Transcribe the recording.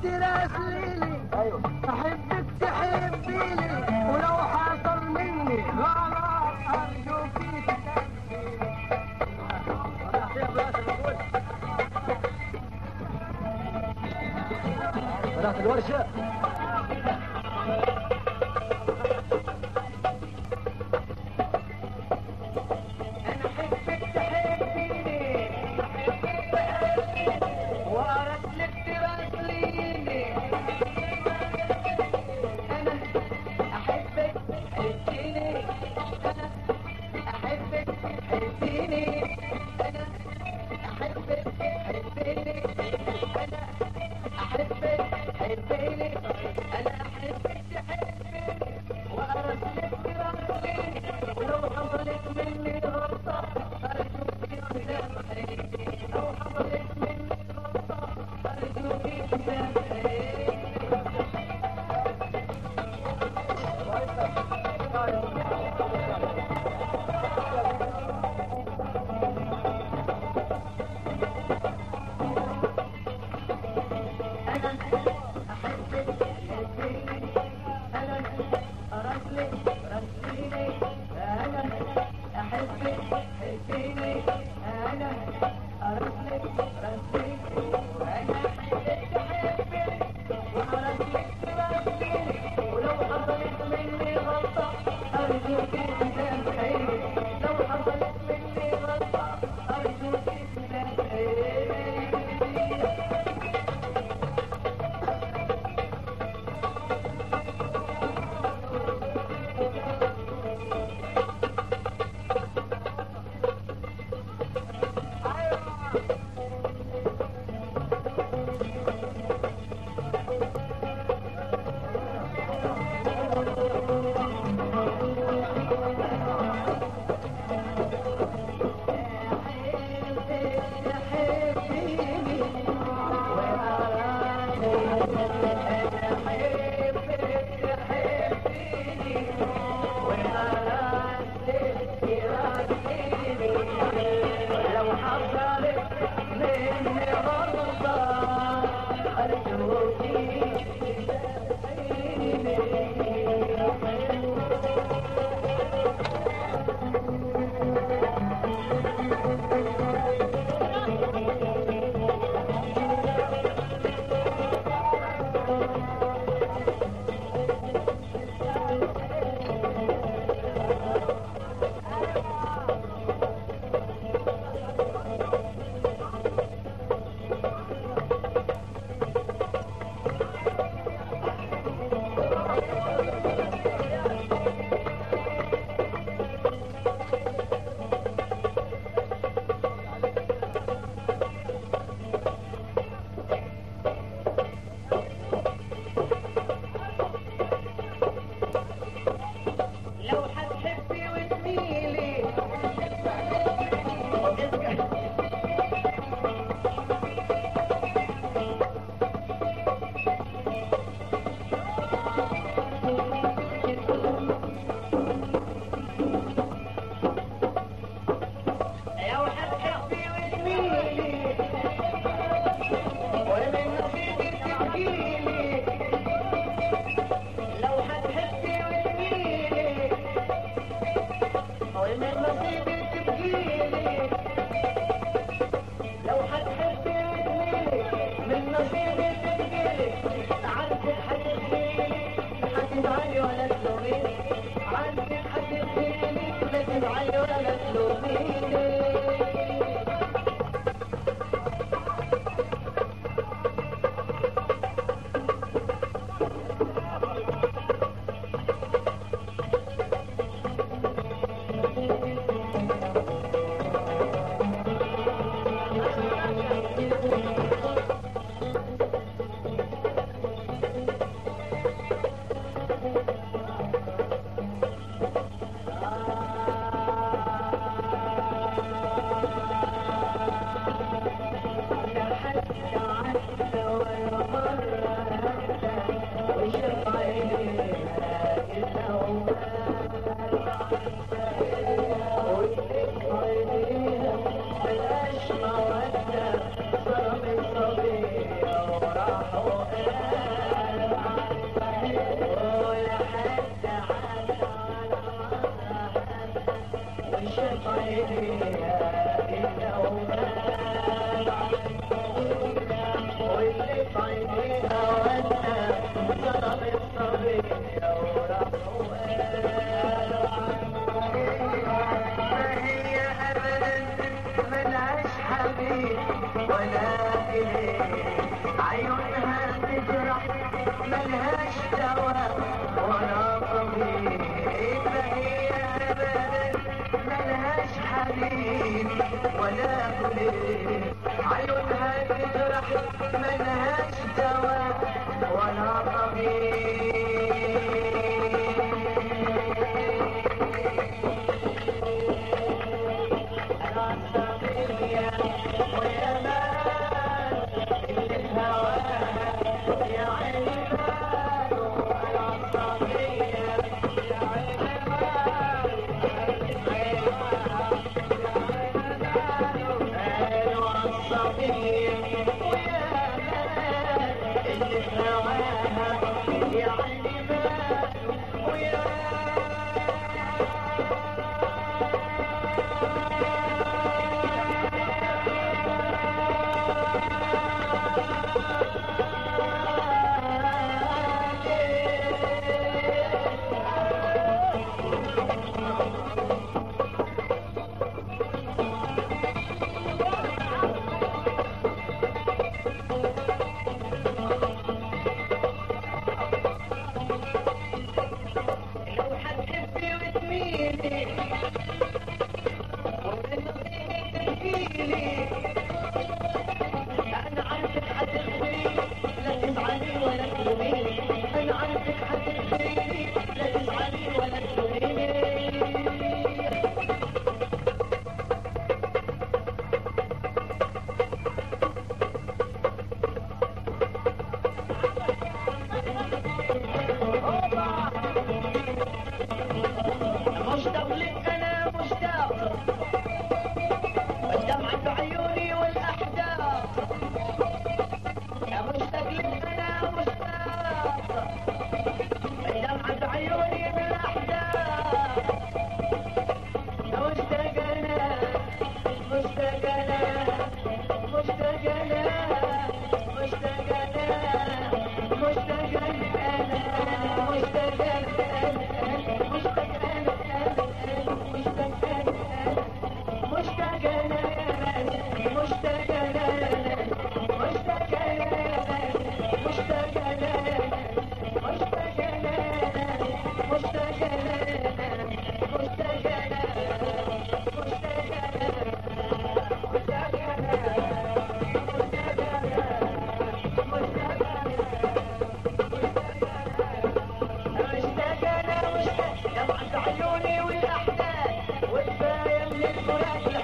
تراسليني ايوه احبك تحبيني ولو حصل مني غلط ارجوك فتحت الورشة انا احبك تحبيني وارسلك تراسليني انا احبك تحبيني انا احبك تحبيني انا احبك تحبيني انا احبك تحبيني انا احبك تحبيني وارسلك تراسليني ولو حصلت مني غلطة أرجوك تسامحيني لو حصلت مني غلطة أرجوك تسامحيني أنا أحبك تحبيني أنا أرسلك رسليني أنا أحبك تحبيني أنا أرسلك رسليني أنا أحبك تحبيني وأرسلك ترسليني ولو حصلت مني غلطة أرجوك تسامحيني لو حصلت مني غلطة أرجوك تسامحيني لو حصلت مني غلطة أرجوكي اللي في عينيها وانا ظلم الطبيب وراحوا قالوا ما هي ابدا ملهاش حبيب ولا إليه عيونها تجرح ملهاش دواء ولا طبيب فهي ابدا ملهاش حبيب ولا إليه عيونها تجرح ملهاش دواء ولا طبيب العصبية ويا مان اللي هواها يا عيني ماله العصبية يا عيني ماله العصبية ويا مان اللي هواها يا عيني ماله ويا لو حتحبي وتميلي ومن طيبك تجيلي انا عارفك حتخبري لا تزعلي ولا تلوميني انا عارفك حتخبري لا تزعلي ولا تلوميني مشتاق لك انا مشتاق والدمعة بعيوني والاحداق يا مشتاق لك انا مشتاق والدمعة بعيوني والاحداق يا مشتاق انا مشتاق انا مشتاق انا مشتاق انا مشتاق انا مشتاق مشتاق انا مشتاق يا بعد عيوني والاحداث والباية من الفراق